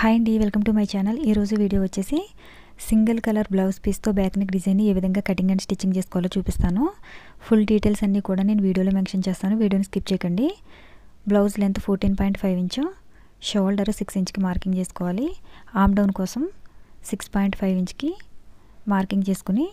hi అండి welcome to my channel ఈరోజు video వచ్చేసి సింగిల్ కలర్ బ్లౌజ్ పీస్తో బ్యాక్ నెక్ డిజైన్ ఏ విధంగా కటింగ్ అండ్ స్టిచ్చింగ్ చేసుకోవాలో చూపిస్తాను ఫుల్ డీటెయిల్స్ అన్నీ కూడా నేను వీడియోలో మెన్షన్ చేస్తాను వీడియోని స్కిప్ చేయకండి blouse length fourteen point five inch shoulder six ఇంచ్కి మార్కింగ్ చేసుకోవాలి ఆమ్ డౌన్ కోసం సిక్స్ పాయింట్ ఫైవ్ ఇంచ్కి మార్కింగ్ చేసుకుని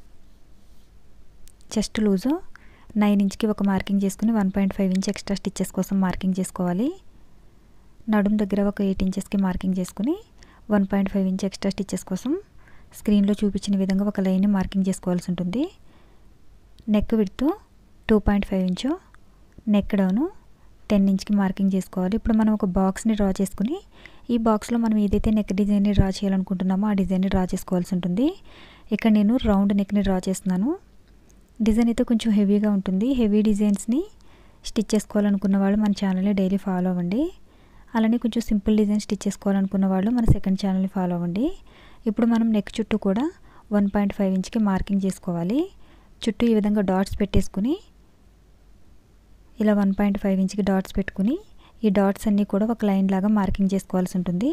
చెస్ట్ లూజు నైన్ ఇంచ్కి ఒక మార్కింగ్ చేసుకుని one point five inch extra stitches కోసం మార్కింగ్ చేసుకోవాలి నడుం దగ్గర ఒక ఎయిట్ ఇంచెస్కి మార్కింగ్ చేసుకుని one point five inch extra stitches కోసం స్క్రీన్లో చూపించిన విధంగా ఒక లైన్ని మార్కింగ్ చేసుకోవాల్సి ఉంటుంది నెక్ విడుతూ two point five inch neck down ten ఇంచ్కి మార్కింగ్ చేసుకోవాలి ఇప్పుడు మనం ఒక బాక్స్ని డ్రా చేసుకుని ఈ బాక్స్లో మనం ఏదైతే నెక్ డిజైన్ని డ్రా చేయాలనుకుంటున్నామో ఆ డిజైన్ని డ్రా చేసుకోవాల్సి ఉంటుంది ఇక్కడ నేను రౌండ్ నెక్ని డ్రా చేస్తున్నాను డిజైన్ అయితే కొంచెం హెవీగా ఉంటుంది హెవీ డిజైన్స్ని స్టిచ్ చేసుకోవాలనుకున్న వాళ్ళు మన ఛానల్ని డైలీ ఫాలో అవ్వండి అలానే కొంచెం సింపుల్ డిజైన్ స్టిచ్ చేసుకోవాలనుకున్న వాళ్ళు మన సెకండ్ ఛానల్ని ఫాలో అవ్వండి ఇప్పుడు మనం నెక్ చుట్టూ కూడా వన్ పాయింట్ ఫైవ్ ఇంచ్కి మార్కింగ్ చేసుకోవాలి చుట్టూ ఈ విధంగా డాట్స్ పెట్టేసుకుని ఇలా వన్ పాయింట్ ఫైవ్ ఇంచ్కి డాట్స్ పెట్టుకుని ఈ డాట్స్ అన్నీ కూడా ఒక లైన్ లాగా మార్కింగ్ చేసుకోవాల్సి ఉంటుంది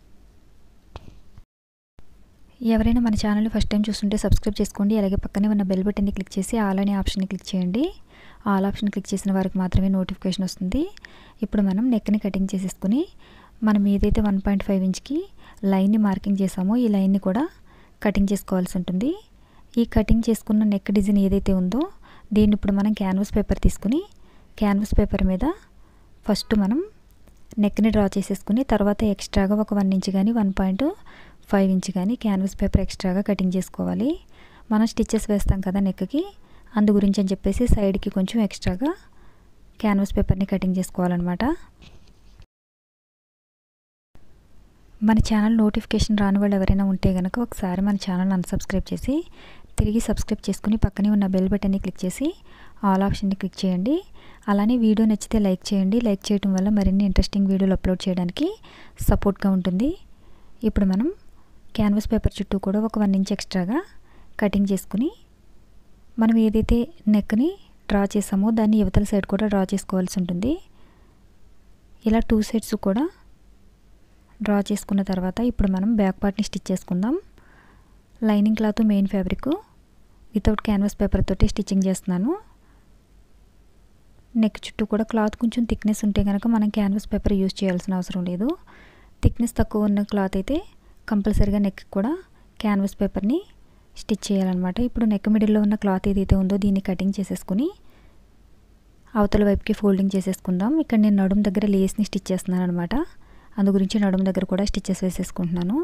ఎవరైనా మన ఛానల్ని ఫస్ట్ టైం చూస్తుంటే సబ్స్క్రైబ్ చేసుకోండి అలాగే పక్కనే ఉన్న బెల్ బటన్ని క్లిక్ చేసి ఆల్ అనే ఆప్షన్ని క్లిక్ చేయండి ఆల్ ఆప్షన్ క్లిక్ చేసిన వారికి మాత్రమే నోటిఫికేషన్ వస్తుంది ఇప్పుడు మనం నెక్ని కటింగ్ చేసేసుకుని మనం ఏదైతే వన్ పాయింట్ ఫైవ్ ఇంచ్కి లైన్ని మార్కింగ్ చేసామో ఈ లైన్ని కూడా కటింగ్ చేసుకోవాల్సి ఉంటుంది ఈ కటింగ్ చేసుకున్న నెక్ డిజైన్ ఏదైతే ఉందో దీన్ని ఇప్పుడు మనం క్యాన్వాస్ పేపర్ తీసుకుని క్యాన్వాస్ పేపర్ మీద ఫస్ట్ మనం నెక్ని డ్రా చేసేసుకుని తర్వాత ఎక్స్ట్రాగా ఒక వన్ ఇంచ్ కానీ వన్ పాయింట్ ఫైవ్ ఇంచ్ కానీ క్యాన్వాస్ పేపర్ ఎక్స్ట్రాగా కటింగ్ చేసుకోవాలి మనం స్టిచ్చెస్ వేస్తాం కదా నెక్కి అందు గురించి అని చెప్పేసి సైడ్కి కొంచెం ఎక్స్ట్రాగా క్యాన్వాస్ పేపర్ని కటింగ్ చేసుకోవాలన్నమాట మన ఛానల్ నోటిఫికేషన్ రాని వాళ్ళు ఎవరైనా ఉంటే కనుక ఒకసారి మన ఛానల్ అన్సబ్స్క్రైబ్ చేసి తిరిగి సబ్స్క్రైబ్ చేసుకుని పక్కనే ఉన్న బెల్ బటన్ని క్లిక్ చేసి ఆల్ ఆప్షన్ని క్లిక్ చేయండి అలానే వీడియో నచ్చితే లైక్ చేయండి లైక్ చేయడం వల్ల మరిన్ని ఇంట్రెస్టింగ్ వీడియోలు అప్లోడ్ చేయడానికి సపోర్ట్గా ఉంటుంది ఇప్పుడు మనం క్యాన్వాస్ పేపర్ చుట్టూ కూడా ఒక వన్ ఇంచ్ ఎక్స్ట్రాగా కటింగ్ చేసుకుని మనం ఏదైతే నెక్ని డ్రా చేసామో దాన్ని యువతల సైడ్ కూడా డ్రా చేసుకోవాల్సి ఉంటుంది ఇలా టూ సైడ్స్ కూడా డ్రా చేసుకున్న తర్వాత ఇప్పుడు మనం బ్యాక్ పార్ట్ని స్టిచ్ చేసుకుందాం lining cloth main fabric without canvas paper తోటి స్టిచ్చింగ్ చేస్తున్నాను నెక్ చుట్టూ కూడా క్లాత్ కొంచెం థిక్నెస్ ఉంటే కనుక మనం క్యాన్వాస్ పేపర్ యూజ్ చేయాల్సిన అవసరం లేదు థిక్నెస్ తక్కువ ఉన్న క్లాత్ అయితే కంపల్సరీగా నెక్ కూడా క్యాన్వాస్ పేపర్ని స్టిచ్ చేయాలన్నమాట ఇప్పుడు నెక్ మిడిల్లో ఉన్న క్లాత్ ఏదైతే ఉందో దీన్ని కటింగ్ చేసేసుకుని అవతల వైపుకి ఫోల్డింగ్ చేసేసుకుందాం ఇక్కడ నేను నడుము దగ్గర లేస్ని స్టిచ్ చేస్తున్నాను అనమాట అందు గురించి నడుము దగ్గర కూడా స్టిచ్చెస్ వేసేసుకుంటున్నాను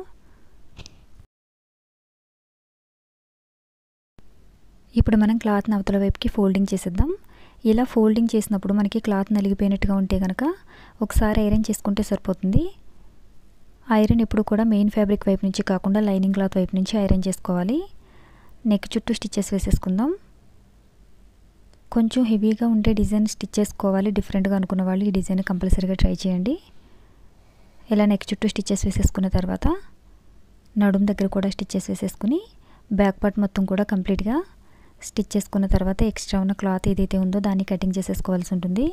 ఇప్పుడు మనం క్లాత్ని అవతల వైపుకి ఫోల్డింగ్ చేసేద్దాం ఇలా ఫోల్డింగ్ చేసినప్పుడు మనకి క్లాత్ నలిగిపోయినట్టుగా ఉంటే కనుక ఒకసారి ఐరన్ చేసుకుంటే సరిపోతుంది ఐరన్ ఎప్పుడు కూడా మెయిన్ ఫ్యాబ్రిక్ వైపు నుంచి కాకుండా లైనింగ్ క్లాత్ వైపు నుంచి ఐరన్ చేసుకోవాలి నెక్ చుట్టూ స్టిచ్చెస్ వేసేసుకుందాం కొంచెం హెవీగా ఉండే డిజైన్ స్టిచ్ చేసుకోవాలి డిఫరెంట్గా అనుకున్న వాళ్ళు ఈ డిజైన్ కంపల్సరీగా ట్రై చేయండి ఇలా నెక్ చుట్టూ స్టిచ్చెస్ వేసేసుకున్న తర్వాత నడుం దగ్గర కూడా స్టిచ్చెస్ వేసేసుకుని బ్యాక్ పార్ట్ మొత్తం కూడా కంప్లీట్గా స్టిచ్ చేసుకున్న తర్వాత ఎక్స్ట్రా ఉన్న క్లాత్ ఏదైతే ఉందో దాన్ని కటింగ్ చేసేసుకోవాల్సి ఉంటుంది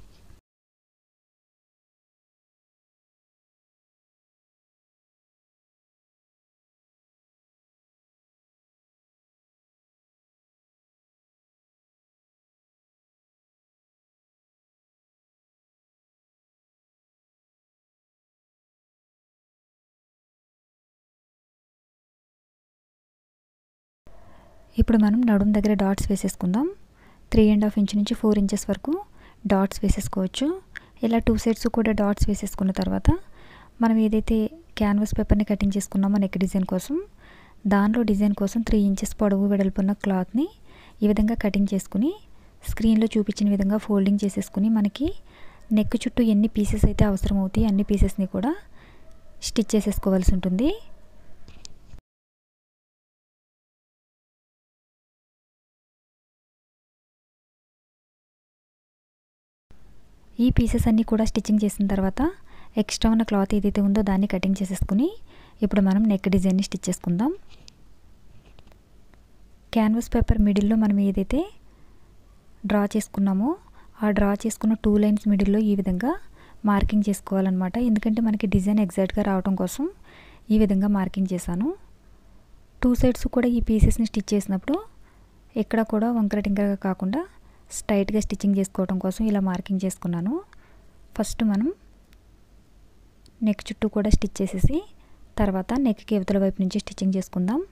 ఇప్పుడు మనం నడుం దగ్గర డాట్స్ వేసేసుకుందాం త్రీ అండ్ హాఫ్ ఇంచ్ నుంచి ఫోర్ ఇంచెస్ వరకు డాట్స్ వేసేసుకోవచ్చు ఇలా టూ సైడ్స్ కూడా డాట్స్ వేసేసుకున్న తర్వాత మనం ఏదైతే క్యాన్వాస్ పేపర్ని కటింగ్ చేసుకున్నామో నెక్ డిజైన్ కోసం దానిలో డిజైన్ కోసం త్రీ ఇంచెస్ పొడవు వెడల్పున్న క్లాత్ని ఈ విధంగా కటింగ్ చేసుకుని స్క్రీన్లో చూపించిన విధంగా ఫోల్డింగ్ చేసేసుకుని మనకి నెక్ చుట్టూ ఎన్ని పీసెస్ అయితే అవసరం అవుతాయి అన్ని పీసెస్ని కూడా స్టిచ్ చేసేసుకోవాల్సి ఉంటుంది ఈ పీసెస్ అన్నీ కూడా స్టిచ్చింగ్ చేసిన తర్వాత ఎక్స్ట్రా ఉన్న క్లాత్ ఏదైతే ఉందో దాన్ని కటింగ్ చేసేసుకుని ఇప్పుడు మనం నెక్ డిజైన్ని స్టిచ్ చేసుకుందాం క్యాన్వాస్ పేపర్ మిడిల్లో మనం ఏదైతే డ్రా చేసుకున్నామో ఆ డ్రా చేసుకున్న టూ లైన్స్ మిడిల్లో ఈ విధంగా మార్కింగ్ చేసుకోవాలన్నమాట ఎందుకంటే మనకి డిజైన్ ఎగ్జాక్ట్గా రావడం కోసం ఈ విధంగా మార్కింగ్ చేశాను టూ సైడ్స్ కూడా ఈ పీసెస్ని స్టిచ్ చేసినప్పుడు ఎక్కడ కూడా వంకర టింకరగా కాకుండా స్ట్రైట్గా స్టిచ్చింగ్ చేసుకోవడం కోసం ఇలా మార్కింగ్ చేసుకున్నాను ఫస్ట్ మనం నెక్ చుట్టూ కూడా స్టిచ్ చేసేసి తర్వాత నెక్కి ఇవతల వైపు నుంచి స్టిచ్చింగ్ చేసుకుందాం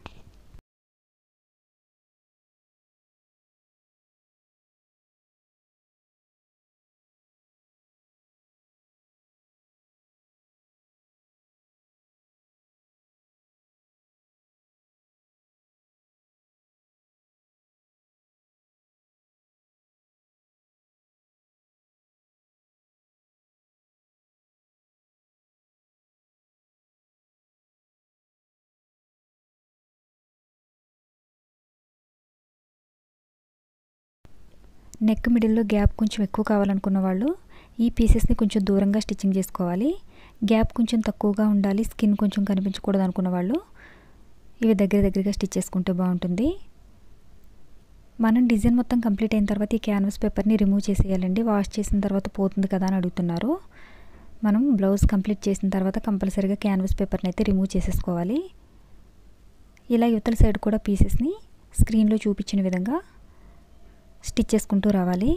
నెక్ మిడిల్లో గ్యాప్ కొంచెం ఎక్కువ కావాలనుకున్న వాళ్ళు ఈ పీసెస్ని కొంచెం దూరంగా స్టిచ్చింగ్ చేసుకోవాలి గ్యాప్ కొంచెం తక్కువగా ఉండాలి స్కిన్ కొంచెం కనిపించకూడదు అనుకున్న వాళ్ళు ఇవి దగ్గర దగ్గరగా స్టిచ్ చేసుకుంటే బాగుంటుంది మనం డిజైన్ మొత్తం కంప్లీట్ అయిన తర్వాత ఈ క్యాన్వాస్ పేపర్ని రిమూవ్ చేసేయాలండి వాష్ చేసిన తర్వాత పోతుంది కదా అని అడుగుతున్నారు మనం బ్లౌజ్ కంప్లీట్ చేసిన తర్వాత కంపల్సరీగా క్యాన్వాస్ పేపర్ని అయితే రిమూవ్ చేసేసుకోవాలి ఇలా యువతల సైడ్ కూడా పీసెస్ని స్క్రీన్లో చూపించిన విధంగా స్టిచ్ చేసుకుంటూ రావాలి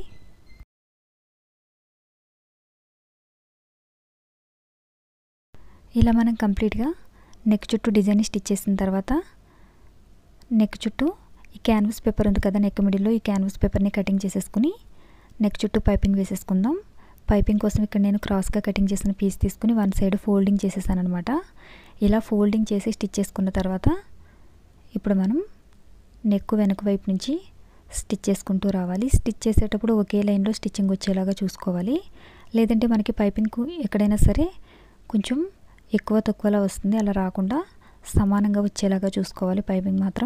ఇలా మనం కంప్లీట్గా నెక్ చుట్టూ డిజైన్ స్టిచ్ చేసిన తర్వాత నెక్ చుట్టూ ఈ క్యాన్వాస్ పేపర్ ఉంది కదా నెక్ మిడిల్లో ఈ క్యాన్వాస్ పేపర్ని కటింగ్ చేసేసుకుని నెక్ చుట్టూ పైపింగ్ వేసేసుకుందాం పైపింగ్ కోసం ఇక్కడ నేను క్రాస్గా కటింగ్ చేసిన పీస్ తీసుకుని వన్ సైడ్ ఫోల్డింగ్ చేసేసాను అనమాట ఇలా ఫోల్డింగ్ చేసి స్టిచ్ చేసుకున్న తర్వాత ఇప్పుడు మనం నెక్ వెనక వైపు నుంచి స్టిచ్ చేసుకుంటూ రావాలి స్టిచ్ చేసేటప్పుడు ఒకే లైన్లో స్టిచ్చింగ్ వచ్చేలాగా చూసుకోవాలి లేదంటే మనకి పైపింగ్ ఎక్కడైనా సరే కొంచెం ఎక్కువ తక్కువలా వస్తుంది అలా రాకుండా సమానంగా వచ్చేలాగా చూసుకోవాలి పైపింగ్ మాత్రం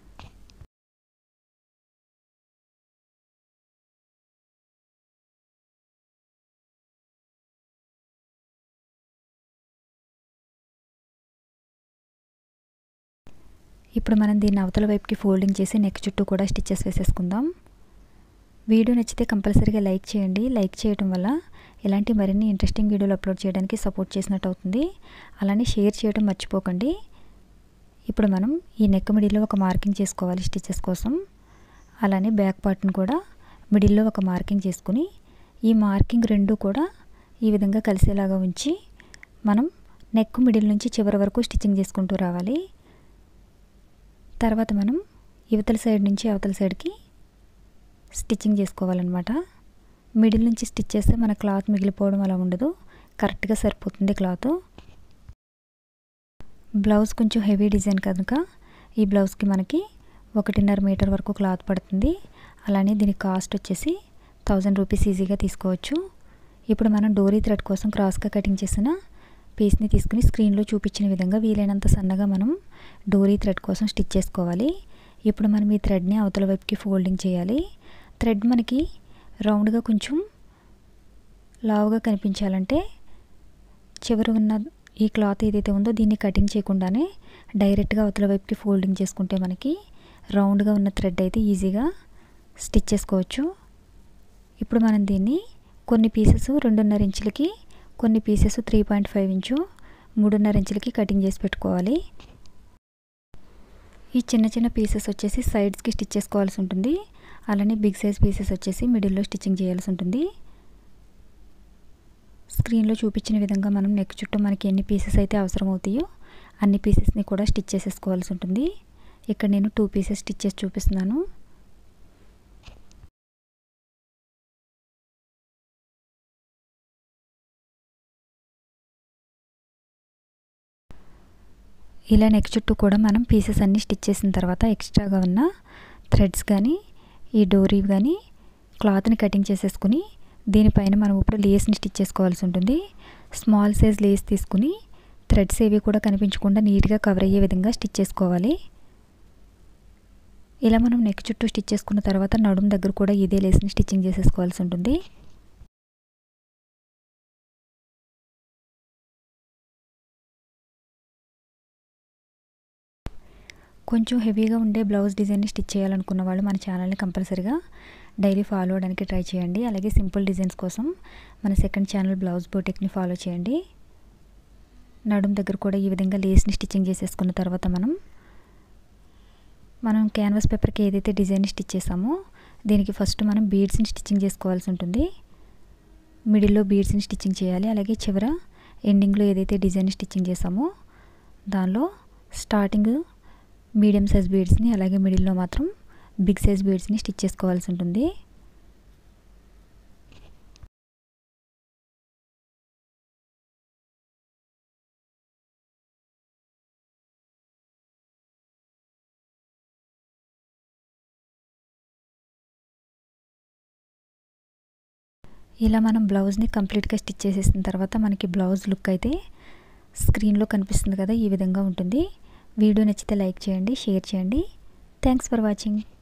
ఇప్పుడు మనం దీన్ని అవతల వైపుకి ఫోల్డింగ్ చేసి నెక్ చుట్టూ కూడా స్టిచ్చెస్ వేసేసుకుందాం వీడియో నచ్చితే కంపల్సరీగా లైక్ చేయండి లైక్ చేయడం వల్ల ఇలాంటి మరిన్ని ఇంట్రెస్టింగ్ వీడియోలు అప్లోడ్ చేయడానికి సపోర్ట్ చేసినట్టు అవుతుంది అలానే షేర్ చేయడం మర్చిపోకండి ఇప్పుడు మనం ఈ నెక్ మిడిల్లో ఒక మార్కింగ్ చేసుకోవాలి స్టిచ్చెస్ కోసం అలానే బ్యాక్ పార్ట్ని కూడా మిడిల్లో ఒక మార్కింగ్ చేసుకుని ఈ మార్కింగ్ రెండు కూడా ఈ విధంగా కలిసేలాగా ఉంచి మనం నెక్ మిడిల్ నుంచి చివరి వరకు స్టిచ్చింగ్ చేసుకుంటూ రావాలి తర్వాత మనం యువతల సైడ్ నుంచి అవతల సైడ్కి స్టిచ్చింగ్ చేసుకోవాలన్నమాట మిడిల్ నుంచి స్టిచ్ చేస్తే మన క్లాత్ మిగిలిపోవడం అలా ఉండదు కరెక్ట్గా సరిపోతుంది క్లాత్ బ్లౌజ్ కొంచెం హెవీ డిజైన్ కనుక ఈ బ్లౌజ్కి మనకి ఒకటిన్నర మీటర్ వరకు క్లాత్ పడుతుంది అలానే దీని కాస్ట్ వచ్చేసి థౌజండ్ రూపీస్ ఈజీగా తీసుకోవచ్చు ఇప్పుడు మనం డోరీ థ్రెడ్ కోసం క్రాస్గా కటింగ్ చేసిన పీస్ని తీసుకుని స్క్రీన్లో చూపించిన విధంగా వీలైనంత సన్నగా మనం డోరీ థ్రెడ్ కోసం స్టిచ్ చేసుకోవాలి ఇప్పుడు మనం ఈ థ్రెడ్ని అవతల వైపుకి ఫోల్డింగ్ చేయాలి థ్రెడ్ మనకి రౌండ్గా కొంచెం లావుగా కనిపించాలంటే చివరి ఉన్న ఈ క్లాత్ ఏదైతే ఉందో దీన్ని కటింగ్ చేయకుండానే డైరెక్ట్గా అవతల వైపుకి ఫోల్డింగ్ చేసుకుంటే మనకి రౌండ్గా ఉన్న థ్రెడ్ అయితే ఈజీగా స్టిచ్ చేసుకోవచ్చు ఇప్పుడు మనం దీన్ని కొన్ని పీసెస్ రెండున్నర ఇంచులకి కొన్ని pieces three point five inch మూడున్నర ఇంచులకి కటింగ్ చేసి పెట్టుకోవాలి ఈ చిన్న చిన్న పీసెస్ వచ్చేసి సైడ్స్కి స్టిచ్ చేసుకోవాల్సి ఉంటుంది అలానే బిగ్ సైజ్ పీసెస్ వచ్చేసి మిడిల్లో స్టిచ్చింగ్ చేయాల్సి ఉంటుంది స్క్రీన్లో చూపించిన విధంగా మనం నెక్ చుట్టూ మనకి ఎన్ని పీసెస్ అయితే అవసరం అవుతాయో అన్ని పీసెస్ని కూడా స్టిచ్ చేసేసుకోవాల్సి ఉంటుంది ఇక్కడ నేను టూ పీసెస్ స్టిచ్ చేసి చూపిస్తున్నాను ఇలా నెక్ చుట్టూ కూడా మనం పీసెస్ అన్నీ స్టిచ్ చేసిన తర్వాత ఎక్స్ట్రాగా ఉన్న థ్రెడ్స్ కానీ ఈ డోరీ కానీ క్లాత్ని కటింగ్ చేసేసుకుని దీనిపైన మనం ఇప్పుడు లేస్ని స్టిచ్ చేసుకోవాల్సి ఉంటుంది స్మాల్ సైజ్ లేస్ తీసుకుని థ్రెడ్స్ ఏవి కూడా కనిపించకుండా నీట్గా కవర్ అయ్యే విధంగా స్టిచ్ చేసుకోవాలి ఇలా మనం నెక్ చుట్టూ స్టిచ్ చేసుకున్న తర్వాత నడుము దగ్గర కూడా ఇదే లేస్ని స్టిచ్చింగ్ చేసేసుకోవాల్సి ఉంటుంది కొంచెం హెవీగా ఉండే బ్లౌజ్ డిజైన్ని స్టిచ్ చేయాలనుకున్న వాళ్ళు మన ఛానల్ని కంపల్సరీగా డైలీ ఫాలో అవడానికి ట్రై చేయండి అలాగే సింపుల్ డిజైన్స్ కోసం మన సెకండ్ ఛానల్ బ్లౌజ్ బోటెక్ని ఫాలో చేయండి నడుం దగ్గర కూడా ఈ విధంగా లేస్ని స్టిచ్చింగ్ చేసేసుకున్న తర్వాత మనం మనం క్యాన్వాస్ పేపర్కి ఏదైతే డిజైన్ స్టిచ్ చేసామో దీనికి ఫస్ట్ మనం బీడ్స్ని స్టిచ్చింగ్ చేసుకోవాల్సి ఉంటుంది మిడిల్లో బీడ్స్ని స్టిచ్చింగ్ చేయాలి అలాగే చివర ఎండింగ్లో ఏదైతే డిజైన్ స్టిచ్చింగ్ చేసామో దానిలో స్టార్టింగ్ మీడియం సైజ్ బీడ్స్ని అలాగే మిడిల్లో మాత్రం బిగ్ సైజ్ బీడ్స్ని స్టిచ్ చేసుకోవాల్సి ఉంటుంది ఇలా మనం బ్లౌజ్ని కంప్లీట్గా స్టిచ్ చేసేసిన తర్వాత మనకి బ్లౌజ్ లుక్ అయితే స్క్రీన్లో కనిపిస్తుంది కదా ఈ విధంగా ఉంటుంది వీడియో నచ్చితే లైక్ చేయండి షేర్ చేయండి థ్యాంక్స్ ఫర్ వాచింగ్